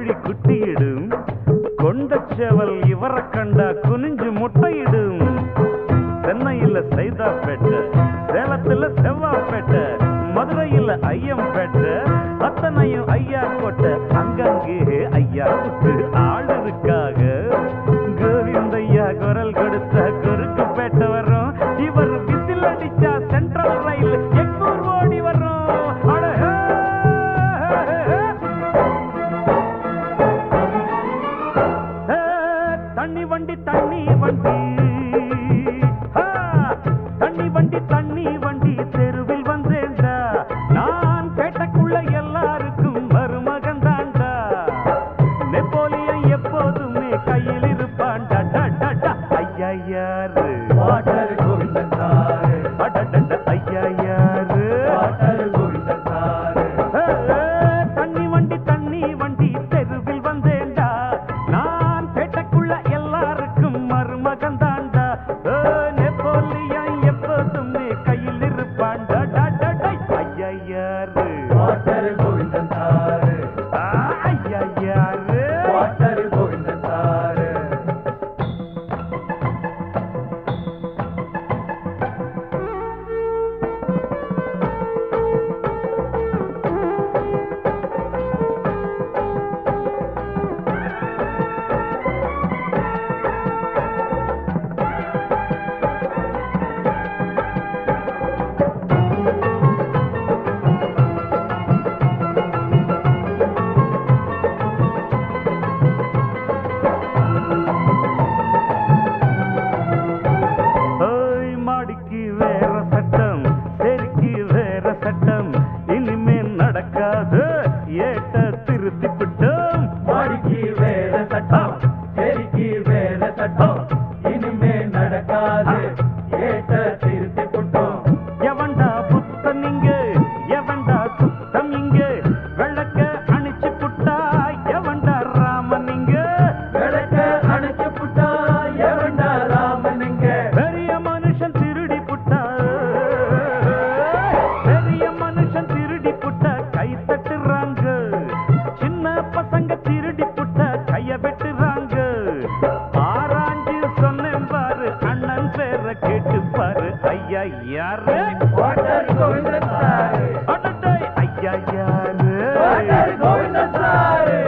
கோழி குட்டியிடும் கொண்டச்சேவல் இவரை கண்டா குனிஞ்சு முட்டையிடும் சென்னையில சைதாப்பேட்டை சேலத்துல செவ்வாப்பேட்டை மதுரையில ஐயம்பேட்டை அத்தனையும் ஐயா கோட்டை அங்கங்கே ஐயாவுக்கு ஆள் இருக்காக கோவிந்தையா குரல் கொடுத்த குறுக்கு பேட்டை வரும் இவர் விசில் அடிச்சா சென்ட்ரல் ரயில் எண்ணூர் ஓடி வரும் அட ஹே, ஹே, ஹே. ஏ, தண்ணி வண்டி தண்ணி வண்டி ஆ, தண்ணி வண்டி தண்ணி வண்டி தெருவில் வந்தேன்டா நான் கேட்டக்குள்ள எல்லாருக்கும் மருமகன் தாண்டா நெப்போலியன் எப்போதுமே கையில் இருப்பான்டா டா, டா, டா. ஐயா யாரு வாட்டர் கோவிந்தன் சாரு அடடட, ஐயா யாரு வாட்டர் கோவிந்தன் சாரு ஏ, தண்ணி வண்டி தண்ணி வண்டி தெருவில் வந்தேன்டா நான் பேட்டைக்குள்ள எல்லாருக்கும் மருமகன் தாண்டா ஏ, நெப்போலியன் எப்போதுமே கையில் இருப்பான்டா டா, டா, டா. ஐயா யாரு வாட்டர் கோவிந்தன் சாரு ஆ, ஐயா யாரு வாட்டர் கோவிந்தன் சாரு ஓய் மாடிக்கு வேற சட்டம் செருக்கு வேற சட்டம் இனிமே நடக்காது ஏட்ட திருத்தி விட்டோம் மாடிக்கு வேற சட்டம் செரிக்கு வேற சட்டம் இனிமே நடக்காது ஏட்ட திருத்தி புட்டோம் எவன்டா புத்தன் இங்க எவன்டா சுத்தம் இங்க விளக்க அணிச்சு புட்டா எவன்டா ராமன் இங்க விளக்க அணைச்சு புட்டா எவன்டா ராமனுங்க பெரிய மனுஷன் திருடி புட்டா பெரிய மனுஷன் திருடி புட்டா கை தட்டுறாங்க சின்ன பசங்க திருடி புட்டா கைய வெட்டுறாங்க ஆராய்ஞ்சு சொன்னேன் பாரு அண்ணன் பேரை கேட்டு பாரு ஐயா யாரு வாட்டர் கோவிந்தன் சாரு அடடே, ஐயா யாரு வாட்டர் கோவிந்தன் சாரு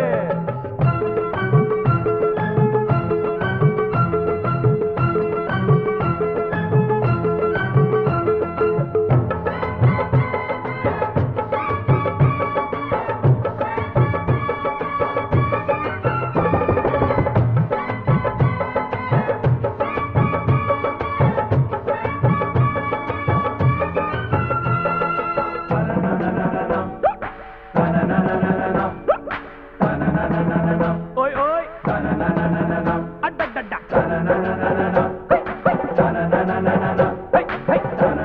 ஓய் ஓய் அடடடா. Hi, hi.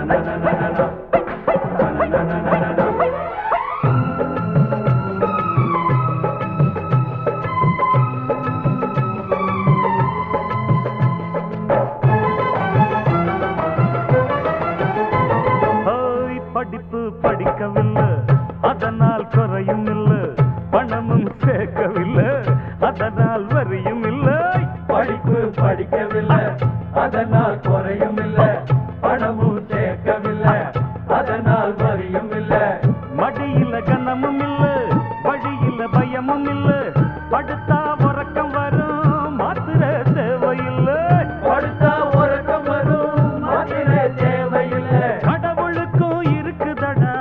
ஓய், படிப்பு படிக்கவில்லை அதனால் குறையும் இல்லை பணமும் சேர்க்கவில்லை அதனால் வரியும் இல்லை படிப்பு படிக்கவில்லை அதனால் குறையும் இல்லை பணமும் சேர்க்கவில்லை அதனால் வரியும் இல்லை மடியில கனமும் இல்ல வழியில பயமும் இல்ல படுத்தா உறக்கம் வரும் மாத்திர தேவையில்லை படுத்தா உறக்கம் வரும் மாத்திரை தேவையில்லை கடவுளுக்கும் இருக்குதடா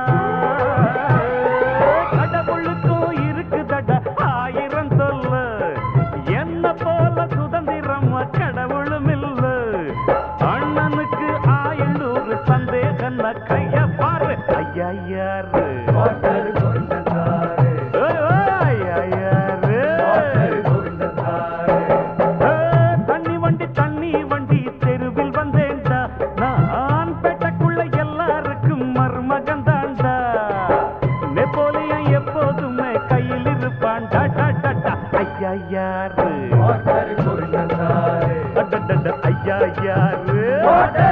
கடவுளுக்கும் இருக்குதடா ஆயிரம் சொல்ல என்ன போல சுதந்திரம் கடவுளும் இல்ல அண்ணனுக்கு ஆயுளூர் சந்தேகம் கைய பாரு ஐயா யாரு வாட்டர் கோவிந்தன் சாரு ஓய், ஓய், ஐயா யாரு வாட்டர் கோவிந்தன் சாரு ஏ, தண்ணி வண்டி தண்ணி வண்டி தெருவில் வந்தேன்டா நான் பேட்டைக்குள்ள எல்லாருக்கும் மருமகன் தாண்டா நெப்போலியன் எப்போதுமே கையில் இருப்பான் டா, டா, டா, டா. ஐயா யாரு வாட்டர் கோவிந்தன் சாரு அடடட, ஐயா யாரு வாட்டர்